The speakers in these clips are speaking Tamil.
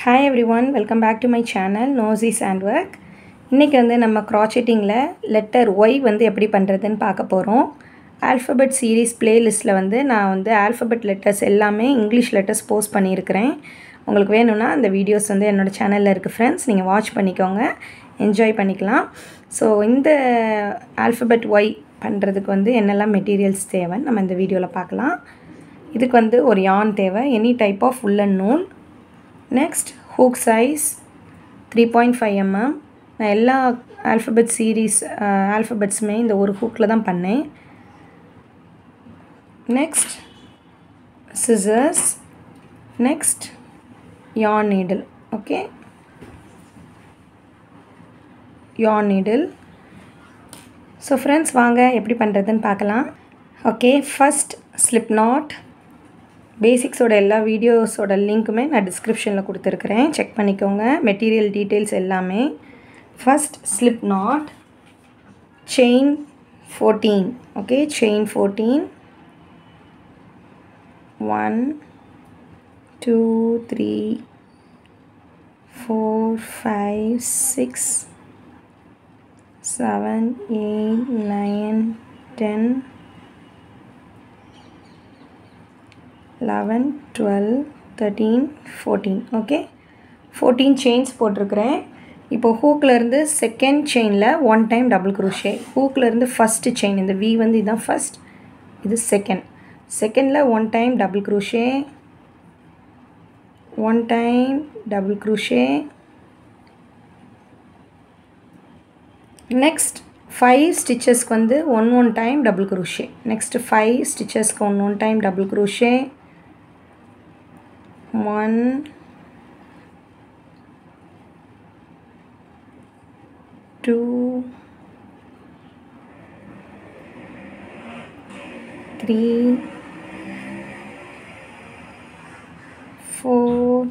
Hi everyone welcome back to my channel நோசிஸ் அண்ட் ஒர்க் இன்றைக்கி வந்து நம்ம க்ராச்செட்டிங்கில் லெட்டர் ஒய் வந்து எப்படி பண்ணுறதுன்னு பார்க்க போகிறோம் ஆல்ஃபபெட் சீரீஸ் பிளேலிஸ்ட்டில் வந்து நான் வந்து ஆல்ஃபபெட் லெட்டர்ஸ் எல்லாமே இங்கிலீஷ் லெட்டர்ஸ் போஸ்ட் பண்ணியிருக்கிறேன் உங்களுக்கு வேணும்னா அந்த வீடியோஸ் வந்து என்னோடய சேனலில் இருக்குது ஃப்ரெண்ட்ஸ் நீங்கள் வாட்ச் பண்ணிக்கோங்க என்ஜாய் பண்ணிக்கலாம் ஸோ இந்த ஆல்ஃபபெட் ஒய் பண்ணுறதுக்கு வந்து என்னெல்லாம் மெட்டீரியல்ஸ் தேவைன்னு நம்ம இந்த வீடியோவில் பார்க்கலாம் இதுக்கு வந்து ஒரு யான் தேவை எனி டைப் ஆஃப் உள்ளன் நூல் next hook size three point five mm நான் எல்லா ஆல்ஃபபெட் சீரீஸ் ஆல்ஃபபெட்ஸுமே இந்த ஒரு ஹூக்கில் தான் பண்ணேன் next scissors next yarn needle okay yarn needle so friends வாங்க எப்படி பண்ணுறதுன்னு பார்க்கலாம் ஓகே ஃபஸ்ட் ஸ்லிப் நாட் பேசிக்ஸோட எல்லா வீடியோஸோட லிங்க்குமே நான் டிஸ்கிரிப்ஷனில் கொடுத்துருக்குறேன் செக் பண்ணிக்கோங்க மெட்டீரியல் டீட்டெயில்ஸ் எல்லாமே first slip knot chain fourteen okay chain fourteen one two three four five six seven eight nine ten eleven twelve thirteen fourteen okay fourteen chains போட்டிருக்கிறேன் இப்போ ஹூக்லேருந்து செகண்ட் செயினில் ஒன் டைம் டபுள் குரூஷே ஹூக்லேருந்து ஃபஸ்ட்டு செயின் இந்த வி வந்து இதுதான் ஃபஸ்ட் இது செகண்ட் செகண்டில் one time double crochet one time double crochet next five ஸ்டிச்சஸ்க்கு வந்து one one time double crochet next five ஸ்டிச்சஸ்க்கு one one time double crochet one two three four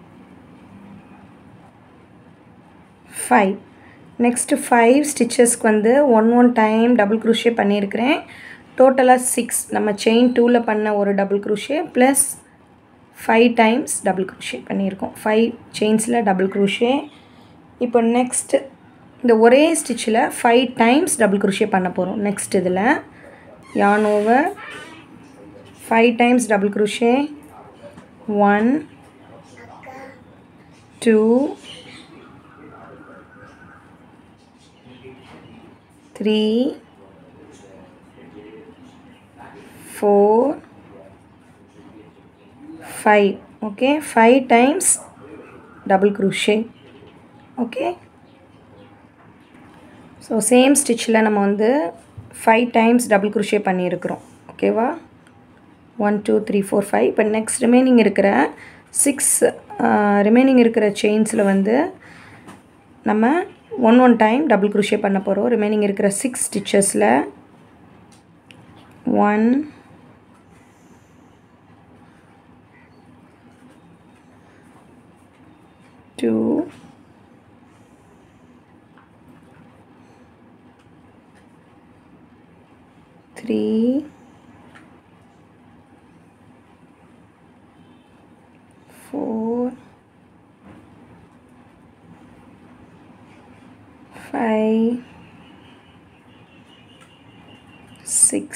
five next five ஸ்டிச்சஸ்க்கு வந்து one one time double crochet பண்ணியிருக்கிறேன் டோட்டலாக சிக்ஸ் நம்ம செயின் டூவில் பண்ண ஒரு double crochet plus five times double crochet பண்ணியிருக்கோம் ஃபைவ் செயின்ஸில் டபுள் குரூஷே இப்போ நெக்ஸ்ட்டு இந்த ஒரே ஸ்டிச்சில் ஃபைவ் டைம்ஸ் டபுள் குரூஷே பண்ண போகிறோம் நெக்ஸ்ட் இதில் yarn over five times double crochet one two three four five okay five times double crochet okay so same ஸ்டிச்சில் நம்ம வந்து ஃபைவ் டைம்ஸ் டபுள் குரூஷே பண்ணியிருக்கிறோம் ஓகேவா one two three four five இப்போ நெக்ஸ்ட் ரிமைனிங் இருக்கிற சிக்ஸ் ரிமைனிங் இருக்கிற செயின்ஸில் வந்து நம்ம one one time double crochet பண்ண போகிறோம் ரிமைனிங் இருக்கிற சிக்ஸ் ஸ்டிச்சஸில் one two three four five, six,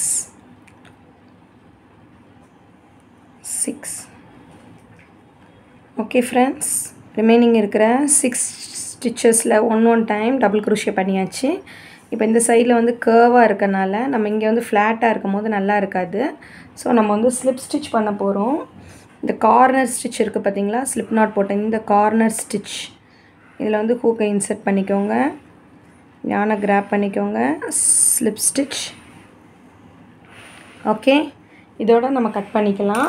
six. Okay friends remaining இருக்கிற சிக்ஸ் ஸ்டிச்சஸில் one one time double crochet பண்ணியாச்சு இப்போ இந்த சைடில் வந்து கேர்வாக இருக்கனால நம்ம இங்கே வந்து ஃப்ளாட்டாக இருக்கும் போது நல்லா இருக்காது ஸோ நம்ம வந்து ஸ்லிப் ஸ்டிச் பண்ண போகிறோம் இந்த கார்னர் ஸ்டிச் இருக்குது பார்த்தீங்களா ஸ்லிப் நாட் போட்ட இந்த கார்னர் ஸ்டிச் இதில் வந்து ஹூக்கை இன்சர்ட் பண்ணிக்கோங்க யானை கிராப் பண்ணிக்கோங்க ஸ்லிப் ஸ்டிச் ஓகே இதோட நம்ம கட் பண்ணிக்கலாம்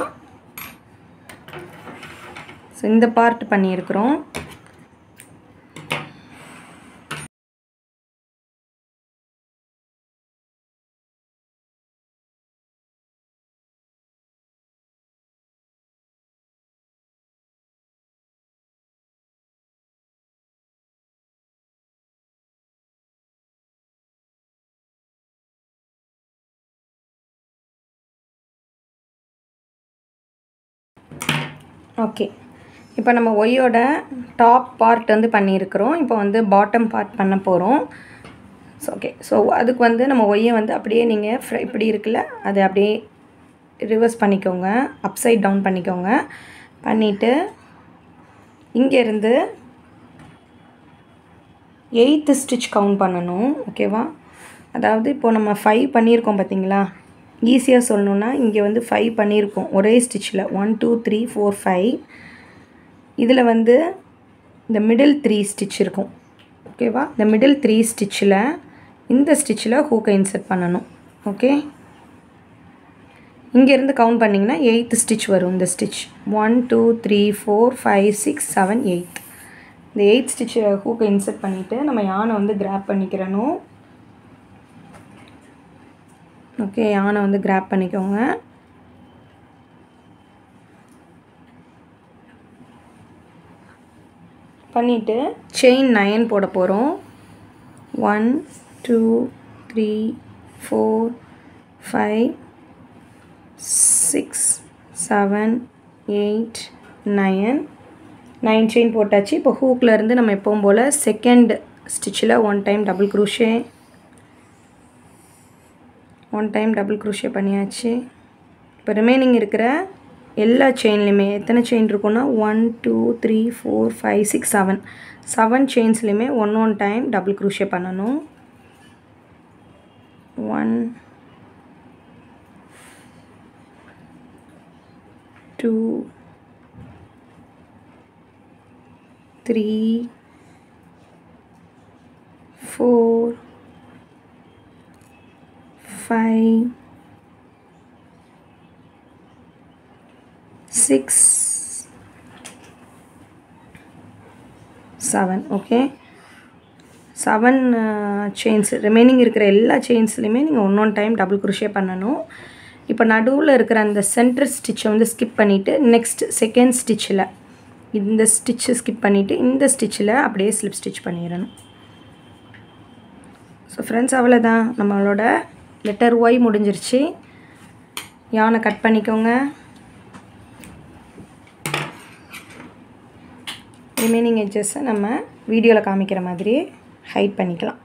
ஸோ இந்த பார்ட் பண்ணியிருக்கிறோம் ஓகே இப்போ நம்ம ஒய்யோட டாப் பார்ட் வந்து பண்ணியிருக்கிறோம் இப்போ வந்து பாட்டம் பார்ட் பண்ண போகிறோம் ஸோ ஓகே ஸோ அதுக்கு வந்து நம்ம ஒய்யை வந்து அப்படியே நீங்கள் ஃப்ரை இப்படி இருக்குல்ல அதை அப்படியே ரிவர்ஸ் பண்ணிக்கோங்க அப்சைட் டவுன் பண்ணிக்கோங்க பண்ணிவிட்டு இங்கேருந்து எயித்து ஸ்டிச் கவுண்ட் பண்ணணும் ஓகேவா அதாவது இப்போ நம்ம ஃபைவ் பண்ணியிருக்கோம் பார்த்தீங்களா ஈஸியாக சொல்லணுன்னா இங்கே வந்து ஃபைவ் பண்ணியிருக்கோம் ஒரே ஸ்டிச்சில் one two three four five இதில் வந்து இந்த மிடில் த்ரீ ஸ்டிச் இருக்கும் ஓகேவா இந்த மிடில் த்ரீ ஸ்டிச்சில் இந்த ஸ்டிச்சில் ஹூக்கை இன்சர்ட் பண்ணணும் ஓகே இங்கேருந்து கவுண்ட் பண்ணிங்கன்னா எயித்து ஸ்டிச் வரும் இந்த stitch one two three four five six seven eight இந்த எயிட் ஸ்டிச்சை ஹூக்கை இன்சர்ட் பண்ணிவிட்டு நம்ம யானை வந்து கிராப் பண்ணிக்கிறணும் ஓகே யானை வந்து கிராப் பண்ணிக்கோங்க பண்ணிவிட்டு செயின் நயன் போட போகிறோம் one two three four five six seven eight nine nine chain போட்டாச்சு இப்போ ஹூக்கில் இருந்து நம்ம எப்பவும் போல் செகண்ட் ஸ்டிச்சில் one time double crochet one time double crochet பண்ணியாச்சு இப்போ ரிமைனிங் இருக்கிற எல்லா செயின்லையுமே எத்தனை செயின் இருக்குன்னா one two three four five six seven seven செயின்ஸ்லையுமே one one time double crochet பண்ணணும் one two three four five six seven okay seven chains remaining இருக்கிற எல்லா செயின்ஸ்லையுமே நீங்கள் one one time double crochet பண்ணணும் இப்போ நடுவில் இருக்கிற அந்த சென்டர் ஸ்டிச்சை வந்து ஸ்கிப் பண்ணிவிட்டு நெக்ஸ்ட் செகண்ட் ஸ்டிச்சில் இந்த ஸ்டிச்சை ஸ்கிப் பண்ணிவிட்டு இந்த ஸ்டிச்சில் அப்படியே ஸ்லிப் ஸ்டிச் பண்ணிடணும் ஸோ ஃப்ரெண்ட்ஸ் அவ்வளோதான் நம்மளோட லெட்டர் ஒய் முடிஞ்சிருச்சு யானை கட் பண்ணிக்கோங்க ரிமைனிங் எட்ஜஸை நம்ம வீடியோவில் காமிக்கிற மாதிரி ஹைட் பண்ணிக்கலாம்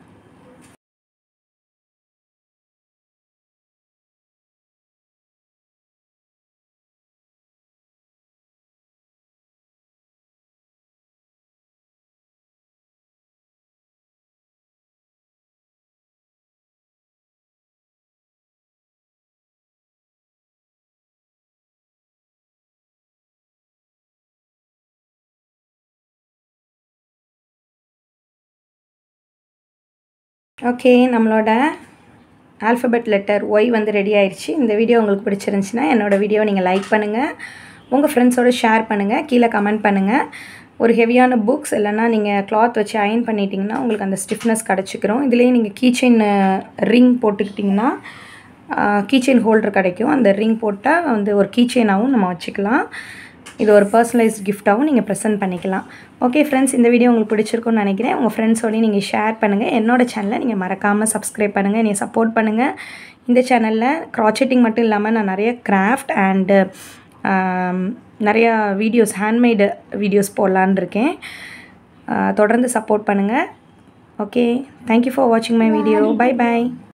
ஓகே நம்மளோட ஆல்ஃபபெட் லெட்டர் ஒய் வந்து ரெடி ஆயிடுச்சு இந்த வீடியோ உங்களுக்கு பிடிச்சிருந்துச்சின்னா என்னோடய வீடியோ நீங்கள் லைக் பண்ணுங்கள் உங்கள் ஃப்ரெண்ட்ஸோடு ஷேர் பண்ணுங்கள் கீழே கமெண்ட் பண்ணுங்கள் ஒரு ஹெவியான புக்ஸ் இல்லைன்னா நீங்கள் கிளாத் வச்சு அயன் பண்ணிட்டீங்கன்னா உங்களுக்கு அந்த ஸ்டிஃப்னஸ் கிடச்சிக்கிறோம் இதுலேயே நீங்கள் கீச்செயின் ரிங் போட்டுக்கிட்டிங்கன்னா கீச்செயின் ஹோல்டர் கிடைக்கும் அந்த ரிங் போட்டால் வந்து ஒரு கீச்செயினாகவும் நம்ம வச்சுக்கலாம் இது ஒரு பர்சனலைஸ்ட் கிஃப்ட்டாகவும் நீங்கள் ப்ரெசென்ட் பண்ணிக்கலாம் ஓகே ஃப்ரெண்ட்ஸ் இந்த வீடியோ உங்களுக்கு பிடிச்சிருக்கும்னு நினைக்கிறேன் உங்கள் ஃப்ரெண்ட்ஸோடய நீங்கள் ஷேர் பண்ணுங்கள் என்னோடய சேனலை நீங்கள் மறக்காமல் சப்ஸ்கிரைப் பண்ணுங்கள் நீங்கள் சப்போர்ட் பண்ணுங்கள் இந்த சேனலில் க்ராச்செட்டிங் மட்டும் இல்லாமல் நான் நிறைய கிராஃப்ட் அண்டு நிறையா வீடியோஸ் ஹேண்ட்மேடு வீடியோஸ் போடலான் இருக்கேன் தொடர்ந்து சப்போர்ட் பண்ணுங்கள் ஓகே தேங்க்யூ ஃபார் வாட்சிங் மை வீடியோ பை பை